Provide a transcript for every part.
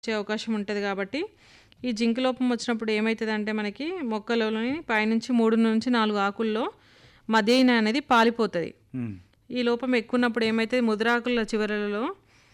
వచ్చే అవకాశం ఉంటుంది కాబట్టి ఈ జింక్ లోపం వచ్చినప్పుడు ఏమవుతుందంటే మనకి మొక్కలోని పైనుంచి మూడు నుంచి నాలుగు ఆకుల్లో మధ్యన అనేది పాలిపోతుంది ఉమ్, ఈ లోపం ఎక్కువ ఉన్నప్పుడు ఏమైతుంది ముద్రాకుల చివరలలో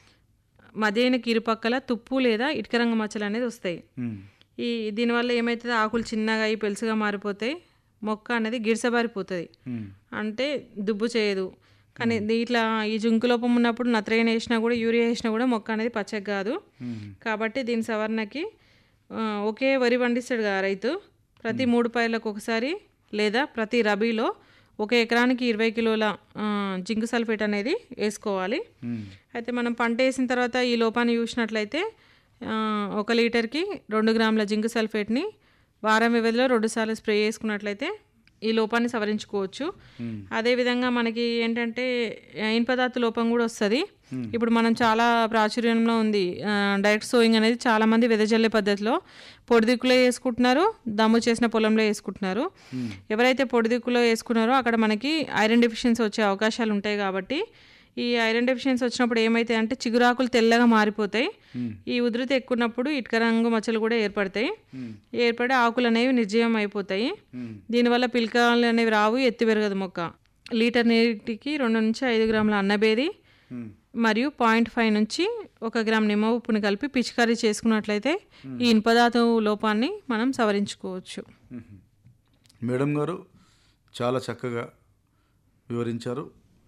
మధ్యనకి ఇరుపక్కల తుప్పు లేదా ఇటుక రంగు మచ్చలు అనేది వస్తాయి ఉమ్, ఈ దీనివల్ల ఏమవుతుంది ఆకులు చిన్నగా అయి పెలుసుగా మారిపోతాయి మొక్క అనేది గిడసబారిపోతుంది ఉమ్, అంటే దుబ్బు చేయదు కానీ దీ- ఇట్లా ఈ జుంకు లోపం ఉన్నప్పుడు నత్రజని వేసినా కూడా యూరియా వేసినా కూడా మొక్క అనేది పచ్చగా కాదు ఉమ్, కాబట్టి దీని సవరణకి ఆ, ఒకే వరి పండిస్తాడు కదా రైతు ప్రతి మూడు పైర్లకు ఒకసారి లేదా ప్రతి రబీలో ఒక ఎకరానికి ఇరవై కిలోల ఆ, జింక్ సల్ఫేట్ అనేది వేసుకోవాలి ఉమ్, అయితే మనం పంట వేసిన తర్వాత ఈ లోపాన్ని చూసినట్లయితే ఆ, ఒక లీటర్కి రెండు గ్రాముల జింక్ సల్ఫేట్ని వారం వ్యవధిలో రెండుసార్లు స్ప్రే చేసుకున్నట్లయితే ఈ లోపాన్ని సవరించుకోవచ్చు ఉమ్, అదేవిధంగా మనకి ఏంటంటే ఆ, ఇనుప ధాతు లోపం కూడా వస్తుంది ఇప్పుడు మనం చాలా ప్రాచుర్యంలో ఉంది ఆ, డైరెక్ట్ సోయింగ్ అనేది చాలా మంది వెదజల్లే పద్ధతిలో పొడిదిక్కులో వేసుకుంటున్నారు దమ్ము చేసిన పొలంలో వేసుకుంటున్నారు ఎవరైతే పొడిదిక్కులో వేసుకున్నారో అక్కడ మనకి ఐరన్ డెఫిషియన్సీ వచ్చే అవకాశాలు ఉంటాయి కాబట్టి ఈ ఐరన్ డెఫిషియన్సీ వచ్చినప్పుడు ఏమైతాయి అంటే చిగురాకులు తెల్లగా మారిపోతాయి ఈ ఉధృతి ఎక్కున్నప్పుడు ఇటుక రంగు మచ్చలు కూడా ఏర్పడతాయి ఏర్పడి ఆకులు అనేవి నిర్జీవం అయిపోతాయి ఉమ్, దీనివల్ల పిలకలు అనేవి రావు ఎత్తి పెరగదు మొక్క లీటర్ నీటికి రెండు నుంచి ఐదు గ్రాముల అన్నబేది ఉమ్, మరియు పాయింట్ ఫైవ్ నుంచి ఒక గ్రామ్ నిమ్మ ఉప్పుని కలిపి పిచికారీ చేసుకున్నట్లయితే ఈ ఇనుపదాతు లోపాన్ని మనం సవరించుకోవచ్చు ఉమ్. మేడం గారు చాలా చక్కగా వివరించారు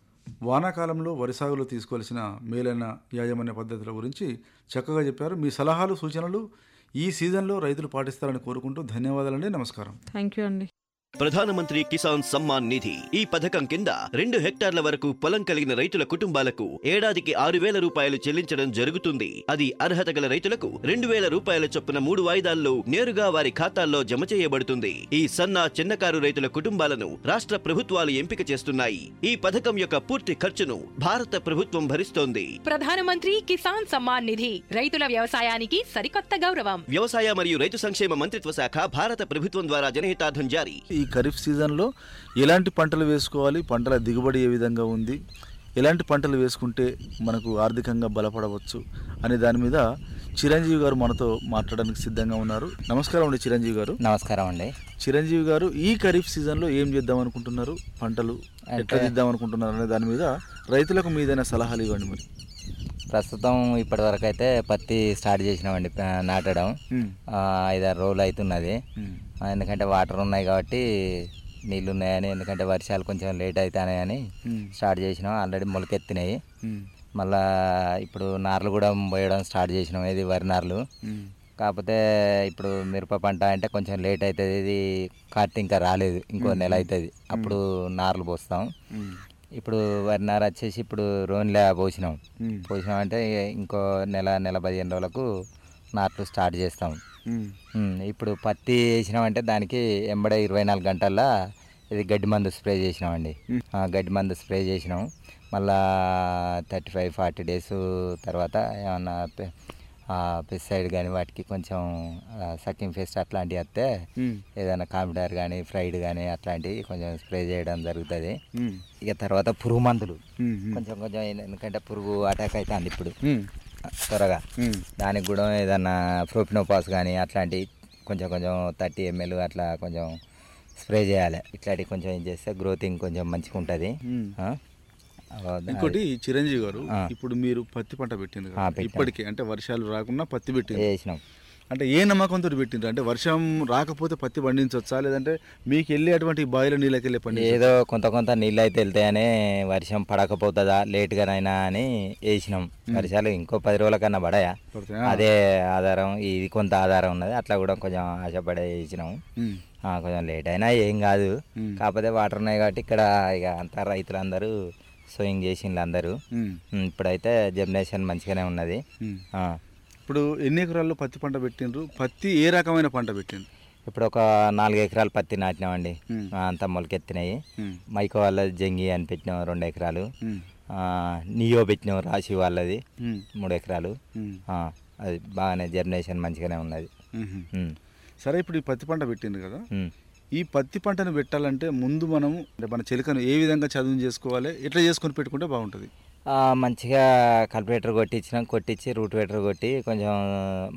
వానాకాలంలో వరి సాగులో తీసుకోవాల్సిన మేలైన యాజమాన్య పద్ధతుల గురించి చక్కగా చెప్పారు మీ సలహాలు సూచనలు ఈ సీజన్లో రైతులు పాటిస్తారని కోరుకుంటూ ధన్యవాదాలండి నమస్కారం థ్యాంక్ యూ అండి ప్రధానమంత్రి కిసాన్ సమ్మాన్ నిధి ఈ పథకం కింద రెండు హెక్టార్ల వరకు పొలం కలిగిన రైతుల కుటుంబాలకు ఏడాదికి ఆరు వేల రూపాయలు చెల్లించడం జరుగుతుంది అది అర్హత గల రైతులకు రెండు వేల రూపాయల చొప్పున మూడు వాయిదాల్లో నేరుగా వారి ఖాతాల్లో జమ చేయబడుతుంది ఈ సన్న చిన్నకారు రైతుల కుటుంబాలను రాష్ట్ర ప్రభుత్వాలు ఎంపిక చేస్తున్నాయి ఈ పథకం యొక్క పూర్తి ఖర్చును భారత ప్రభుత్వం భరిస్తోంది ప్రధానమంత్రి కిసాన్ సమ్మాన్ నిధి రైతుల వ్యవసాయానికి సరికొత్త గౌరవం వ్యవసాయ మరియు రైతు సంక్షేమ మంత్రిత్వ శాఖ భారత ప్రభుత్వం ద్వారా జనహితార్థం జారీ ఈ ఖరీఫ్ సీజన్లో ఎలాంటి పంటలు వేసుకోవాలి పంటల దిగుబడి ఏ విధంగా ఉంది ఎలాంటి పంటలు వేసుకుంటే మనకు ఆర్థికంగా బలపడవచ్చు అనే దాని మీద చిరంజీవి గారు మనతో మాట్లాడడానికి సిద్ధంగా ఉన్నారు నమస్కారం అండి చిరంజీవి గారు నమస్కారం అండి చిరంజీవి గారు ఈ ఖరీఫ్ సీజన్లో ఏం చేద్దాం అనుకుంటున్నారు పంటలు ఎట్లా దిద్దాం అనుకుంటున్నారు అనే దాని మీద రైతులకు మీదైనా సలహాలు ఇవ్వండి మరి ప్రస్తుతం ఇప్పటి వరకు అయితే పత్తి స్టార్ట్ చేసినామండి ఆ, నాటడం ఉమ్, ఆ, ఐదారు రోజులు అవుతున్నది ఉమ్, ఆ, ఎందుకంటే వాటర్ ఉన్నాయి కాబట్టి నీళ్ళు ఉన్నాయని ఎందుకంటే వర్షాలు కొంచెం లేట్ అవుతాయని ఉమ్, స్టార్ట్ చేసినాం ఆల్రెడీ మొలకెత్తినాయి ఉమ్, మళ్ళా ఇప్పుడు నార్లు కూడా పోయడం స్టార్ట్ చేసినాం ఇది వరి నార్లు ఉమ్, కాకపోతే ఇప్పుడు మిరప పంట అంటే కొంచెం లేట్ అవుతుంది ఇది కార్తీ ఇంకా రాలేదు ఇంకో నెల అవుతుంది అప్పుడు నార్లు పోస్తాం ఉమ్, ఇప్పుడు వరి నార వచ్చేసి ఇప్పుడు రోన్లే పోసినాం ఉమ్, పోసినాం అంటే ఇంకో నెల నెల పదిహేను రోజులకు నాట్లు స్టార్ట్ చేస్తాం ఉమ్, ఉమ్, ఇప్పుడు పత్తి వేసినామంటే దానికి ఎంబడే ఇరవై నాలుగు గంటల్లో ఇది గడ్డి మందు స్ప్రే చేసినామండి ఆ, గడ్డి మందు స్ప్రే చేసినాం మళ్ళా థర్టీ ఫైవ్ ఫార్టీ డేస్ తర్వాత ఏమన్నా పె- ఆ, పెస్టిసైడ్ కానీ వాటికి కొంచెం సకింగ్ ఫెస్ట్ అట్లాంటివి వస్తే ఉమ్, ఏదైనా కాంపిటర్ కానీ ఫ్రైడ్ కానీ అట్లాంటివి కొంచెం స్ప్రే చేయడం జరుగుతుంది ఉమ్, ఇక తర్వాత పురుగు మందులు ఉమ్, ఉమ్, కొంచెం కొంచెం ఎందుకంటే పురుగు అటాక్ అవుతుంది ఇప్పుడు ఉమ్, త్వరగా ఉమ్, దానికి కూడా ఏదన్నా ప్రోపినోపాస్ కానీ అట్లాంటివి కొంచెం కొంచెం థర్టీ ఎంఎల్ అట్లా కొంచెం స్ప్రే చేయాలి ఇట్లాంటివి కొంచెం ఏం చేస్తే గ్రోతింగ్ కొంచెం మంచిగా ఉంటుంది ఉమ్. ఆ? అవ- ఇంకోటి చిరంజీవి గారు ఆ. ఇప్పుడు మీరు పత్తి పంట పెట్టింది ఆ, పెట్టాం. ఇప్పటికే అంటే వర్షాలు రాకుండా పత్తి పెట్టింది వేసినాం అంటే ఏ నమ్మకంతో పెట్టిండ్రు అంటే వర్షం రాకపోతే పత్తి పండించవచ్చా లేదంటే మీకు వెళ్ళి అటువంటి బాయిల నీళ్ళకి వెళ్ళి పండి ఏదో కొంత కొంత నీళ్ళు అయితే వెళ్తాయని వర్షం పడకపోతుందా లేట్గానైనా అని వేసినాం వర్షాలు ఇంకో పది రోజుల కన్నా పడాయా పడతాయా? అదే ఆధారం ఇది కొంత ఆధారం ఉన్నది అట్లా కూడా కొంచెం ఆశపడే వేసినాం ఉమ్, ఆ, కొంచెం లేట్ అయినా ఏం కాదు మ్మ్. కాకపోతే వాటర్ ఉన్నాయి కాబట్టి ఇక్కడ ఇక అంతా రైతులందరూ సోయింగ్ చేసిండ్రు అందరూ ఉమ్, మ్మ్, ఇప్పుడైతే జర్మినేషన్ మంచిగానే ఉన్నది ఉమ్. ఆ, ఇప్పుడు ఎన్ని ఎకరాల్లో పత్తి పంట పెట్టిండ్రు పత్తి ఏ రకమైన పంట పెట్టిండ్రు ఇప్పుడు ఒక నాలుగు ఎకరాలు పత్తి నాటినామండి మ్మ్. ఆ, అంతా మొలకెత్తినాయి ఉమ్, మైకో వాళ్ళది జంగి అని పెట్టినాం రెండు ఎకరాలు ఉమ్, ఆ, నియో పెట్టినాం రాశి వాళ్ళది ఉమ్, మూడు ఎకరాలు ఉమ్, ఆ, అది బాగానే జర్మినేషన్ మంచిగానే ఉన్నది ఉమ్. మ్మ్, సరే ఇప్పుడు ఈ పత్తి పంట పెట్టిండ్రు కదా మ్మ్. ఈ పత్తి పంటను పెట్టాలంటే ముందు మనము అంటే మన చిలకను ఏ విధంగా చదువు చేసుకోవాలి ఎట్లా చేసుకొని పెట్టుకుంటే బాగుంటుంది ఆ, మంచిగా కల్పరేటర్ కొట్టించినాం కొట్టించి రూట్ వేటర్ కొట్టి కొంచెం